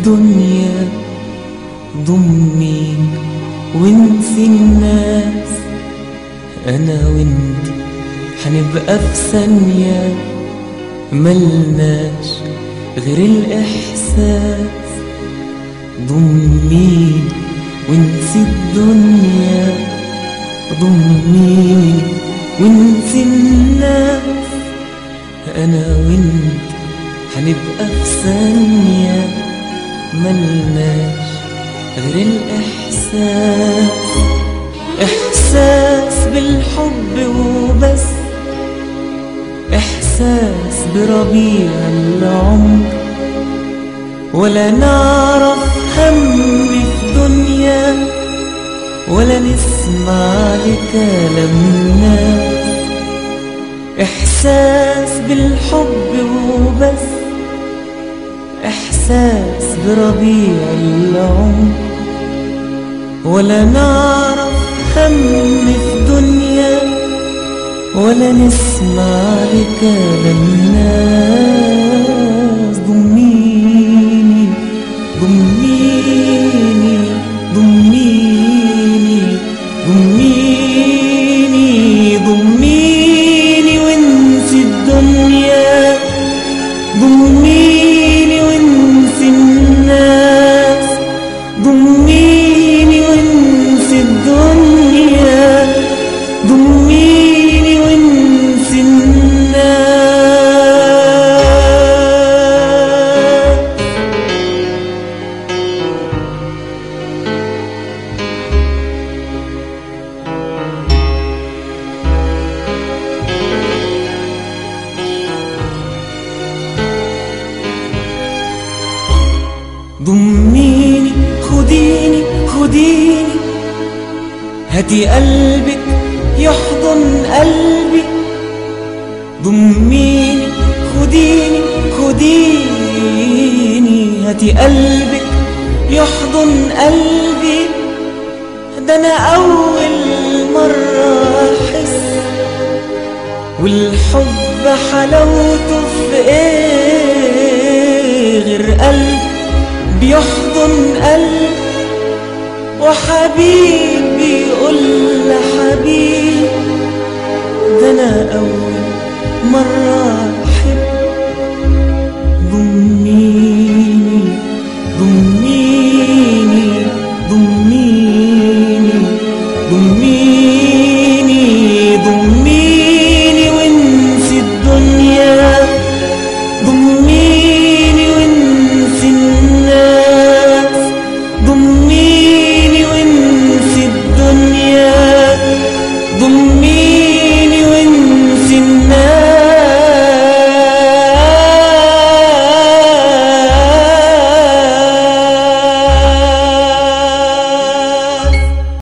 الدنيا ضمي وانسي الناس انا وانت هنبقى في ثانية ملناش غير الاحساس ضمي وانسي الدنيا ضمي وانسي الناس انا وانت هنبقى في ثانية ملناش غير الإحساس إحساس بالحب وبس إحساس بربيع العمر ولا نعرف هم في دنيا ولا نسمع لكلام الناس إحساس بالحب وبس إحساس بربيع العمر ولا نعرف هم في دنيا ولا نسمع لكلام الناس ضميني ضميني ضميني ضميني ضميني وانسي الدنيا ضميني وانسي الناس ضميني وانسي الدنيا ضميني وانسي الناس ضميني خديني خديني هاتي قلبك يحضن قلبي ضميني خديني خديني هاتي قلبك يحضن قلبي ده انا اول مرة احس والحب حلاوته في ايه غير قلب بيحضن قلب وحبيبي يقول لحبيب ده انا اول مرة